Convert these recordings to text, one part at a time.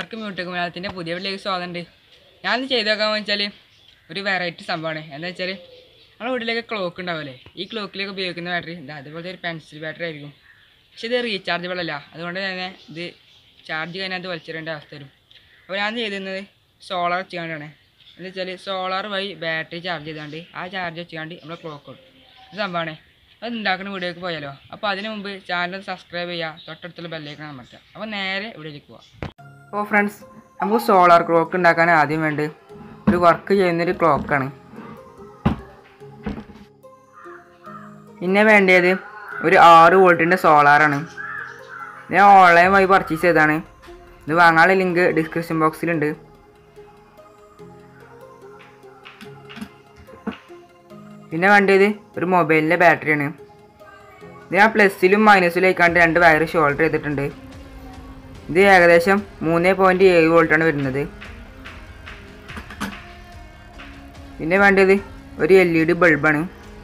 എല്ലാവർക്കും മ്യൂട്ടിക് മലയാളത്തിൻ്റെ പുതിയ വീട്ടിലേക്ക് സ്വാഗതമുണ്ട് ഞാൻ ചെയ്ത് നോക്കാമെന്ന് വെച്ചാൽ ഒരു വെറൈറ്റി സംഭവമാണ് എന്താ വെച്ചാൽ നമ്മുടെ വീട്ടിലേക്ക് ക്ലോക്ക് ഉണ്ടാവില്ലേ ഈ ക്ലോക്കിലേക്ക് ഉപയോഗിക്കുന്ന ബാറ്ററി ഇത് അതുപോലത്തെ ഒരു പെൻസിൽ ബാറ്ററി ആയിരിക്കും പക്ഷെ ഇത് റീചാർജബിൾ അല്ല അതുകൊണ്ട് തന്നെ ഇത് ചാർജ് കഴിഞ്ഞാൽ അത് വലിച്ചെറിയേണ്ട അവസ്ഥ വരും അപ്പോൾ ഞാൻ ചെയ്തിരുന്നത് സോളാർ വെച്ചുകൊണ്ടാണ് എന്താ വെച്ചാൽ സോളാർ വഴി ബാറ്ററി ചാർജ് ചെയ്താണ്ട് ആ ചാർജ് വെച്ചുകൊണ്ട് നമ്മൾ ക്ലോക്ക് ഇടും ഇത് സംഭവമാണ് അത് ഉണ്ടാക്കുന്ന വീഡിയോക്ക് പോയാലോ അപ്പോൾ അതിന് മുമ്പ് ചാനൽ സബ്സ്ക്രൈബ് ചെയ്യുക തൊട്ടടുത്തുള്ള ബെല്ലേക്കാണ് അമർത്തുക അപ്പോൾ നേരെ ഇവിടേക്ക് പോവാം അപ്പോൾ ഫ്രണ്ട്സ് നമുക്ക് സോളാർ ക്ലോക്ക് ഉണ്ടാക്കാൻ ആദ്യം വേണ്ട ഒരു വർക്ക് ചെയ്യുന്നൊരു ക്ലോക്കാണ് പിന്നെ വേണ്ടത് ഒരു ആറ് വോൾട്ടിൻ്റെ സോളാറാണ് ഞാൻ ഓൺലൈൻ വഴി പർച്ചേസ് ചെയ്തതാണ് ഇത് വാങ്ങാനുള്ള ലിങ്ക് ഡിസ്ക്രിപ്ഷൻ ബോക്സിലുണ്ട് പിന്നെ വേണ്ടത് ഒരു മൊബൈലിൻ്റെ ബാറ്ററിയാണ് ഇത് ഞാൻ പ്ലസ്സിലും മൈനസിലും ആയിക്കാണ്ട് രണ്ട് വയർ ഷോൾഡർ ചെയ്തിട്ടുണ്ട് ഇത് ഏകദേശം മൂന്ന് പോയിൻറ്റ് ഏഴ് വോൾട്ടാണ് വരുന്നത് പിന്നെ വേണ്ടത് ഒരു എൽ ഇ ഡി ബൾബാണ്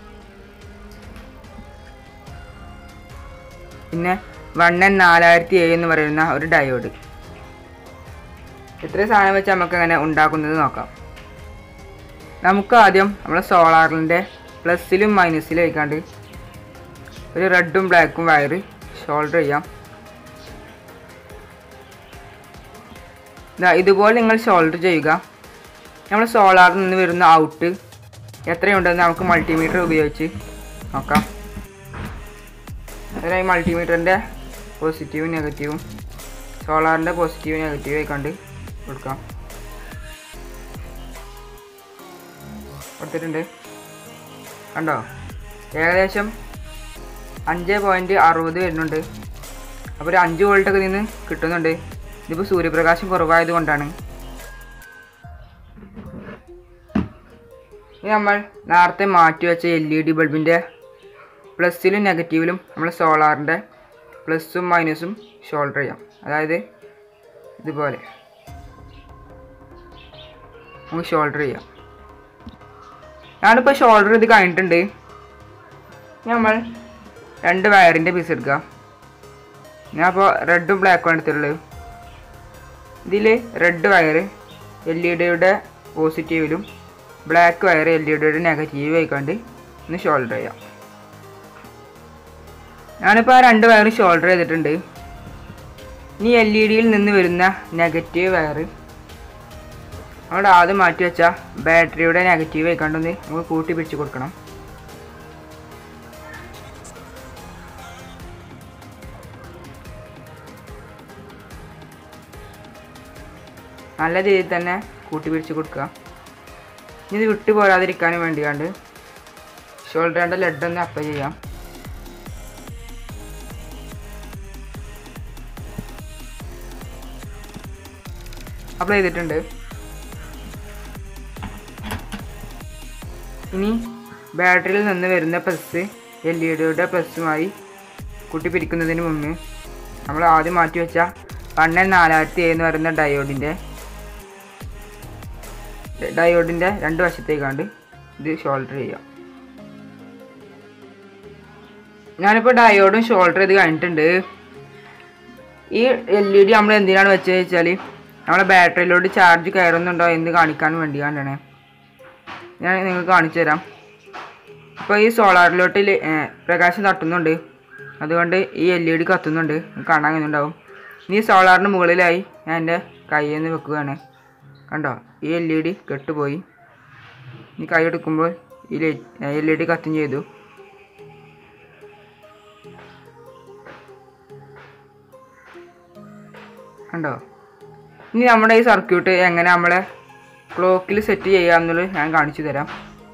പിന്നെ വൺ എൻ നാലായിരത്തി ഏഴ് എന്ന് പറയുന്ന ഒരു ഡയോഡ് ഇത്രയും സാധനം വെച്ച് നമുക്ക് അങ്ങനെ ഉണ്ടാക്കുന്നത് നോക്കാം നമുക്ക് ആദ്യം നമ്മളെ സോളാറിൻ്റെ പ്ലസ്സിലും മൈനസിലും ആയിക്കാണ്ട് ഒരു റെഡും ബ്ലാക്കും വയർ ഷോൾഡർ ചെയ്യാം ദാ ഇതുപോലെ നിങ്ങൾ ഷോൾഡർ ചെയ്യുക നമ്മൾ സോളാറിൽ നിന്ന് വരുന്ന ഔട്ട് എത്രയുണ്ടെന്ന് നമുക്ക് മൾട്ടിമീറ്റർ ഉപയോഗിച്ച് നോക്കാം അതിനായി മൾട്ടിമീറ്ററിൻ്റെ പോസിറ്റീവും നെഗറ്റീവും സോളാറിൻ്റെ പോസിറ്റീവ് നെഗറ്റീവ് കണ്ട് കൊടുക്കാം കൊടുത്തിട്ടുണ്ട് കണ്ടോ ഏകദേശം അഞ്ച് പോയിൻറ്റ് അറുപത് വരുന്നുണ്ട് അപ്പോൾ ഒരു അഞ്ച് വോൾട്ടൊക്കെ നിന്ന് കിട്ടുന്നുണ്ട് ഇതിപ്പോൾ സൂര്യപ്രകാശം കുറവായത് കൊണ്ടാണ് ഇനി നമ്മൾ നേരത്തെ മാറ്റി വെച്ച എൽ ഇ ഡി ബൾബിൻ്റെ പ്ലസ്സിലും നെഗറ്റീവിലും നമ്മൾ സോളാറിൻ്റെ പ്ലസ്സും മൈനസും ഷോൾഡർ ചെയ്യാം അതായത് ഇതുപോലെ നമുക്ക് ഷോൾഡർ ചെയ്യാം ഞാനിപ്പോൾ ഷോൾഡർ ഇത് കഴിഞ്ഞിട്ടുണ്ട് നമ്മൾ രണ്ട് വയറിൻ്റെ പീസ് എടുക്കുക ഞാൻ അപ്പോൾ റെഡും ബ്ലാക്കും എടുത്തിട്ടുള്ളത് ഇതിൽ റെഡ് വയർ എൽ ഇ ഡിയുടെ പോസിറ്റീവിലും ബ്ലാക്ക് വയർ എൽ ഇ ഡിയുടെ നെഗറ്റീവ് ആയിക്കൊണ്ട് ഒന്ന് ഷോൾഡർ ചെയ്യാം ഞാനിപ്പോൾ ആ രണ്ട് വയർ ഷോൾഡർ ചെയ്തിട്ടുണ്ട് ഇനി എൽ ഇ ഡിയിൽ നിന്ന് വരുന്ന നെഗറ്റീവ് വയർ അവിടെ ആദ്യം മാറ്റി വെച്ച ബാറ്ററിയുടെ നെഗറ്റീവ് ആയിക്കൊണ്ടൊന്ന് നമുക്ക് കൂട്ടി പിടിച്ച് കൊടുക്കണം നല്ല രീതിയിൽ തന്നെ കൂട്ടി പിടിച്ച് കൊടുക്കുക ഇനി ഇത് വിട്ടു പോരാതിരിക്കാനും വേണ്ടിയാണ്ട് ഷോൾഡറിൻ്റെ ലെഡ് ഒന്ന് അപ്ലൈ ചെയ്യാം അപ്ലൈ ചെയ്തിട്ടുണ്ട് ഇനി ബാറ്ററിയിൽ നിന്ന് വരുന്ന പ്ലസ് എൽ ഇ ഡിയുടെ പ്ലസ്സുമായി കൂട്ടിപ്പിരിക്കുന്നതിന് മുമ്പ് നമ്മൾ ആദ്യം മാറ്റി വെച്ച വണ്ണൻ നാലായിരത്തി ഏഴ് എന്ന് പറയുന്ന ഡയോഡിൻ്റെ ഡയോഡിൻ്റെ രണ്ട് വശത്തേക്കാണ്ട് ഇത് ഷോൾഡർ ചെയ്യാം ഞാനിപ്പോൾ ഡയോഡും ഷോൾഡർ ചെയ്ത് കഴിഞ്ഞിട്ടുണ്ട് ഈ എൽ ഇ ഡി നമ്മൾ എന്തിനാണ് വെച്ചത് വെച്ചാൽ നമ്മളെ ബാറ്ററിയിലോട്ട് ചാർജ് കയറുന്നുണ്ടോ എന്ന് കാണിക്കാൻ വേണ്ടിയാണ്ടാണ് ഞാൻ നിങ്ങൾക്ക് കാണിച്ചു തരാം ഇപ്പോൾ ഈ സോളാറിലോട്ട് ലെ- ഏ, പ്രകാശം തട്ടുന്നുണ്ട് അതുകൊണ്ട് ഈ എൽ ഇ ഡി കത്തുന്നുണ്ട് നിങ്ങൾക്ക് കാണാൻ കഴിയുന്നുണ്ടാവും ഇനി സോളാറിന് മുകളിലായി ഞാൻ എൻ്റെ കയ്യിൽ നിന്ന് വെക്കുകയാണ് കണ്ടോ ഈ എൽ ഇ ഡി കെട്ടുപോയി ഈ കൈ എടുക്കുമ്പോൾ ഈ എൽ ഇ ഡി കത്തും ചെയ്തു കണ്ടോ ഇനി നമ്മുടെ ഈ സർക്യൂട്ട് എങ്ങനെ നമ്മളെ ക്ലോക്കിൽ സെറ്റ് ചെയ്യാമെന്നുള്ളത് ഞാൻ കാണിച്ചു തരാം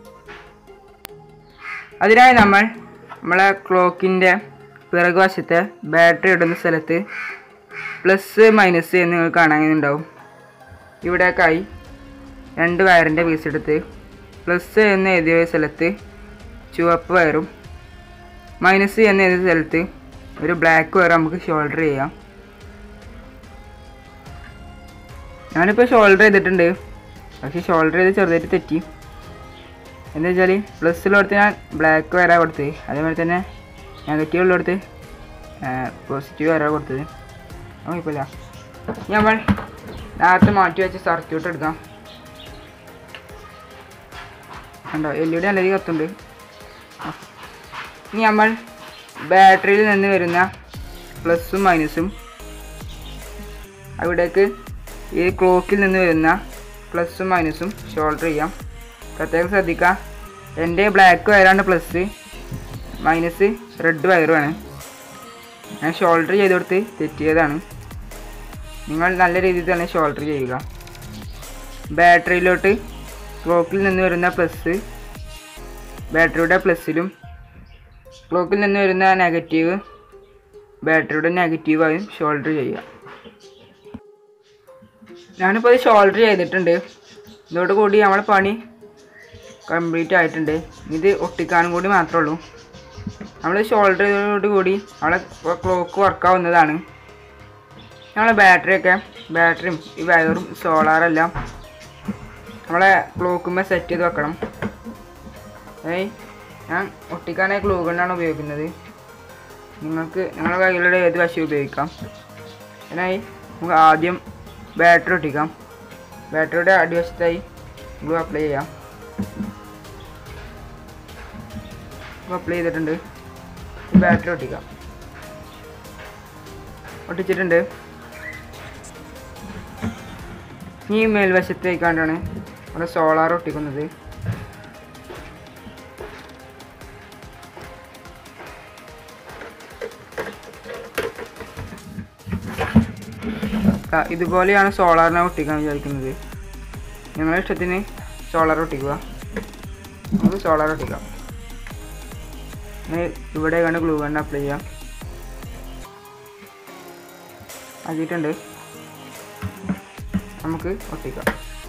അതിനായി നമ്മൾ നമ്മളെ ക്ലോക്കിൻ്റെ പിറകുവശത്തെ ബാറ്ററി ഇടുന്ന സ്ഥലത്ത് പ്ലസ് മൈനസ് എന്ന് നിങ്ങൾക്ക് കാണാനുണ്ടാവും ഇവിടേക്കായി രണ്ട് വയറിൻ്റെ പീസ് എടുത്ത് പ്ലസ് എന്ന് എഴുതിയ സ്ഥലത്ത് ചുവപ്പ് വയറും മൈനസ് എന്ന് എഴുതിയ സ്ഥലത്ത് ഒരു ബ്ലാക്ക് വയർ നമുക്ക് ഷോൾഡർ ചെയ്യാം ഞാനിപ്പോൾ ഷോൾഡർ ചെയ്തിട്ടുണ്ട് പക്ഷേ ഷോൾഡർ ചെയ്ത് ചെറുതായിട്ട് തെറ്റി എന്താ വെച്ചാൽ പ്ലസ്സിലോടത്ത് ഞാൻ ബ്ലാക്ക് വരാ കൊടുത്ത് അതേപോലെ തന്നെ നെഗറ്റീവ് ഉള്ളിടത്ത് പോസിറ്റീവ് വരാ കൊടുത്തത് അത് കുഴപ്പമില്ല ഇനി നമ്മൾ നേരത്തെ മാറ്റി വെച്ച സർക്യൂട്ട് എടുക്കാം കണ്ടോ എൽ ഇ ഡി നല്ല രീതിയിൽ കത്തുണ്ട് ആ. ഇനി നമ്മൾ ബാറ്ററിയിൽ നിന്ന് വരുന്ന പ്ലസും മൈനസും അവിടേക്ക് ഈ ക്ലോക്കിൽ നിന്ന് വരുന്ന പ്ലസും മൈനസും ഷോൾഡർ ചെയ്യാം പ്രത്യേകം ശ്രദ്ധിക്കുക എൻ്റെ ബ്ലാക്ക് വയറാണ് പ്ലസ് മൈനസ് റെഡ് വയറുമാണ് ഞാൻ ഷോൾഡർ ചെയ്ത് കൊടുത്ത് തെറ്റിയതാണ് നിങ്ങൾ നല്ല രീതിയിൽ തന്നെ ഷോൾഡർ ചെയ്യുക ബാറ്ററിയിലോട്ട് ക്ലോക്കിൽ നിന്ന് വരുന്ന പ്ലസ് ബാറ്ററിയുടെ പ്ലസ്സിലും ക്ലോക്കിൽ നിന്ന് വരുന്ന നെഗറ്റീവ് ബാറ്ററിയുടെ നെഗറ്റീവായും ഷോൾഡർ ചെയ്യുക ഞാനിപ്പോൾ ഇത് ഷോൾഡർ ചെയ്തിട്ടുണ്ട് ഇതോട് കൂടി നമ്മളെ പണി കംപ്ലീറ്റ് ആയിട്ടുണ്ട് ഇത് ഒട്ടിക്കാനും കൂടി മാത്രമേ ഉള്ളൂ നമ്മൾ ഷോൾഡർ ചെയ്തതോട് കൂടി നമ്മളെ ക്ലോക്ക് വർക്കാവുന്നതാണ് നമ്മളെ ബാറ്ററിയൊക്കെ ബാറ്ററിയും ഈ വയറും സോളാറെല്ലാം നമ്മളെ ക്ലോക്കുമ്പോൾ സെറ്റ് ചെയ്ത് വെക്കണം ഏയ് ഞാൻ ഒട്ടിക്കാനായി ഗ്ലൂ ഗണ്ണാണ് ഉപയോഗിക്കുന്നത് നിങ്ങൾക്ക് നിങ്ങളുടെ കയ്യിലുള്ള ഏത് വശം ഉപയോഗിക്കാം അതിനായി നമുക്ക് ആദ്യം ബാറ്ററി ഒട്ടിക്കാം ബാറ്ററിയുടെ അടിവശത്തായി ഗ്ലൂ അപ്ലൈ ചെയ്യാം അപ്ലൈ ചെയ്തിട്ടുണ്ട് ഈ ബാറ്ററി ഒട്ടിക്കാം ഒട്ടിച്ചിട്ടുണ്ട് ഈ മേൽവശത്തേക്കാണ്ടാണ് നമ്മുടെ സോളാർ ഒട്ടിക്കുന്നത് ആ, ഇതുപോലെയാണ് സോളാറിനെ ഒട്ടിക്കാൻ വിചാരിക്കുന്നത് നിങ്ങളുടെ ഇഷ്ടത്തിന് സോളാർ ഒട്ടിക്കുക നമുക്ക് സോളാർ ഒട്ടിക്കാം ഇനി ഇവിടെ കണ്ട് ഗ്ലൂ കണ്ട് അപ്ലൈ ചെയ്യാം ആക്കിയിട്ടുണ്ട് നമുക്ക് ഒട്ടിക്കാം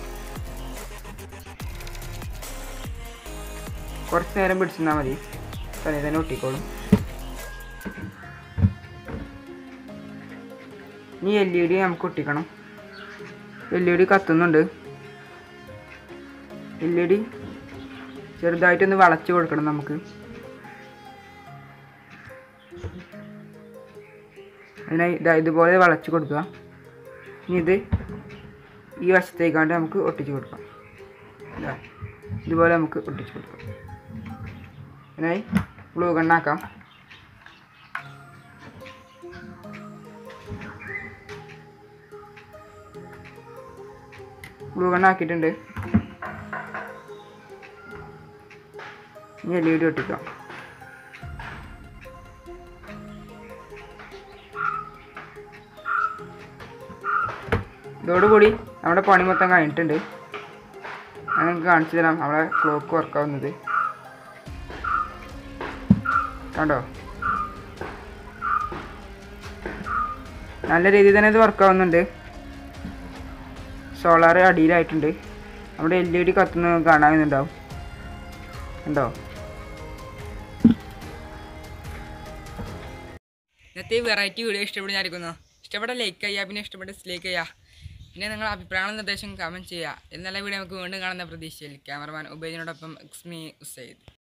കുറച്ച് നേരം പിടിച്ചിരുന്നാൽ മതി തന്നെ തന്നെ ഒട്ടിക്കോളും ഇനി എൽ ഇ ഡി നമുക്ക് ഒട്ടിക്കണം എൽ ഇ ഡി കത്തുന്നുണ്ട് എൽ ഇ ഡി ചെറുതായിട്ടൊന്ന് വളച്ച് കൊടുക്കണം നമുക്ക് അതിനായി ഇതാ ഇതുപോലെ വളച്ച് കൊടുക്കുക ഇനി ഇത് ഈ വശത്തേക്കാണ്ട് നമുക്ക് ഒട്ടിച്ച് കൊടുക്കാം ഇതാ ഇതുപോലെ നമുക്ക് ഒട്ടിച്ച് കൊടുക്കാം അതിനായി ഗ്ലൂ കണ്ണാക്കാം ഗ്ലൂ കണ്ണാക്കിയിട്ടുണ്ട് ഇനി എൽ ഇ ഡി ഒട്ടിക്കാം ഇതോടുകൂടി നമ്മുടെ പണി മൊത്തം കഴിഞ്ഞിട്ടുണ്ട് ഞാൻ നിങ്ങൾക്ക് കാണിച്ചു തരാം നമ്മളെ ക്ലോക്ക് വർക്കാവുന്നത് കണ്ടോ നല്ല രീതിയിൽ തന്നെ ഇത് വർക്കാവുന്നുണ്ട് സോളാർ അടിയിലായിട്ടുണ്ട് നമ്മുടെ എൽ ഇ ഡി കത്തുന്ന കാണാവുന്നുണ്ടാവും ഉണ്ടോ ഇന്നത്തെ വെറൈറ്റി വീഡിയോ ഇഷ്ടപ്പെടുന്നതായിരിക്കുന്നു ഇഷ്ടപ്പെട്ട ലൈക്ക് ചെയ്യുക പിന്നെ ഇഷ്ടപ്പെട്ട ഡിസ്ലൈക്ക് ചെയ്യുക പിന്നെ നിങ്ങളുടെ അഭിപ്രായങ്ങളും നിർദ്ദേശം കമൻറ്റ് ചെയ്യുക എന്നല്ല വീഡിയോ നമുക്ക് വീണ്ടും കാണുന്ന പ്രതീക്ഷയിൽ ക്യാമറമാൻ ഉബൈദിനോടൊപ്പം എക്സ്മി ഉസൈദ്